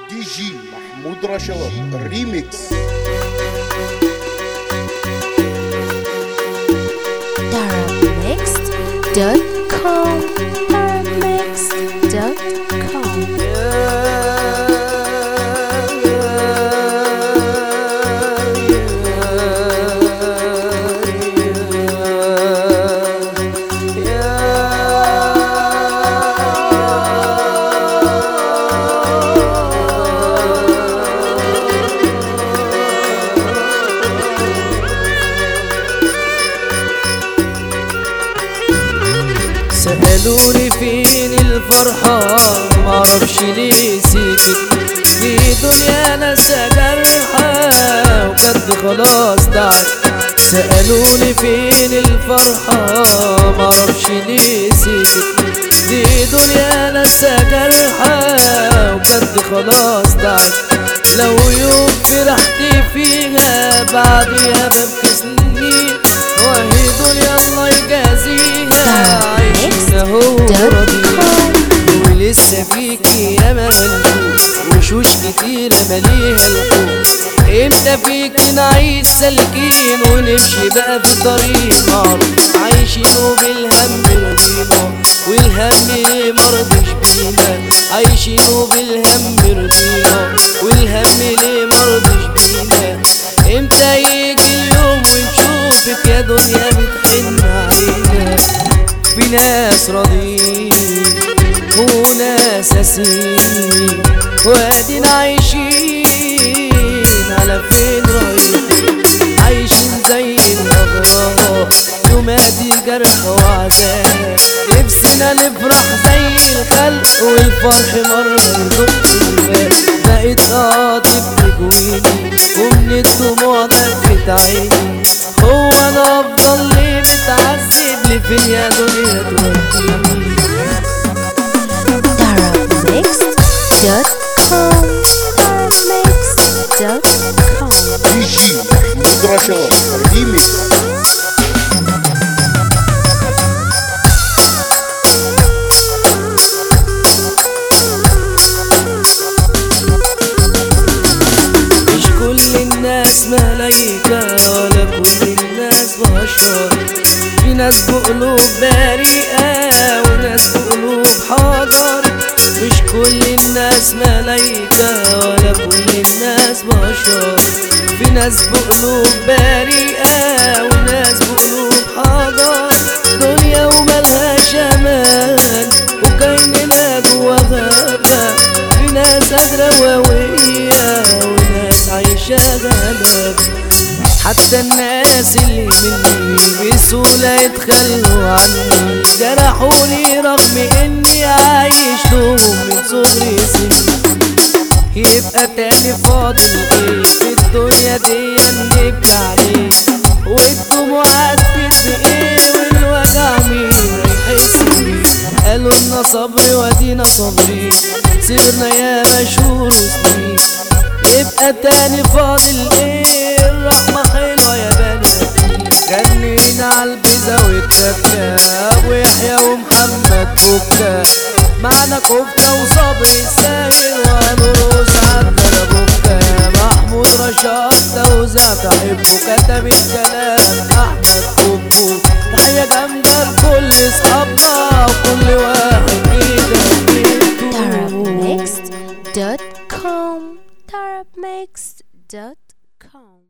دي جي محمود رشاد الريميكس Darabmixed.com Darabmixed.com سألوني فين الفرحة معرفش ليه سكت في دنيا ناس جرحة وكد خلاص تعب سألوني فين الفرحة معرفش ليه سكت في دنيا ناس جرحة وكد خلاص تعب لو يوم فرحت فيها بعديها ببكي سنين وهي دنيا الله يجازيها عايشنا هو راضيين ولسه فيكي امل وشوش كتيرة مليها القوم امتى فيكي نعيش سالكين ونمشي بقى في طريق معروف عايشين وبالهم رضينا والهم مرضش بينا عايشين وبالهم رضينا والهم ليه مرضش بينا امتى يجي اليوم ونشوفك يا دنيا بتحن علينا في ناس راضيين وناس اسيين وادينا عايشين على فين رايحين عايشين زي الاغراب يوماتي جرح وعذاب نفسنا نفرح زي الخلق والفرح مرة يدق الباب بقيت قاطب تكويني ومن الدموع دفت عيني هو انا افضل ليه متعذب ليه فين يا دنيا توديني Darabmixed.com Darabmixed.com دي جي محمود رشاد الريميكس مش كل الناس ملايكة ولا كل الناس بشر في ناس بقلوب بريئة وناس بقلوب حجر مش كل الناس ملايكة ولا كل الناس بشر في ناس بقلوب بريئة وناس بقلوب حجر دنيا وملهاش أمان وكأننا جوا غابة في ناس قادرة وهوية وناس عايشة غلاب حتى الناس اللي مني بسهولة يتخلوا عني جرحوني رغم اني عايش لهم من صغري سني يبقى تاني فاضل ايه في الدنيا دي نبكي عليه والدموع هتفيد ايه والوجع مين هيحس بيه قالوا لنا صبر وادينا صابرين سيرنا يا مشهور سنين يبقى تاني فاضل ايه الرحمة حلوة يا بناتي غنينا عالبيزا والتكة ابو يحيى ومحمد بكة معنا كفتة وصبر الساهر ونرقص عالدرة بكة يا محمود رشاد توزع تحبه كتب الكلام احمد كوكو تحية جامدة لكل اصحابنا وكل واحد كده بيته Darabmixed.com Darabmixed.com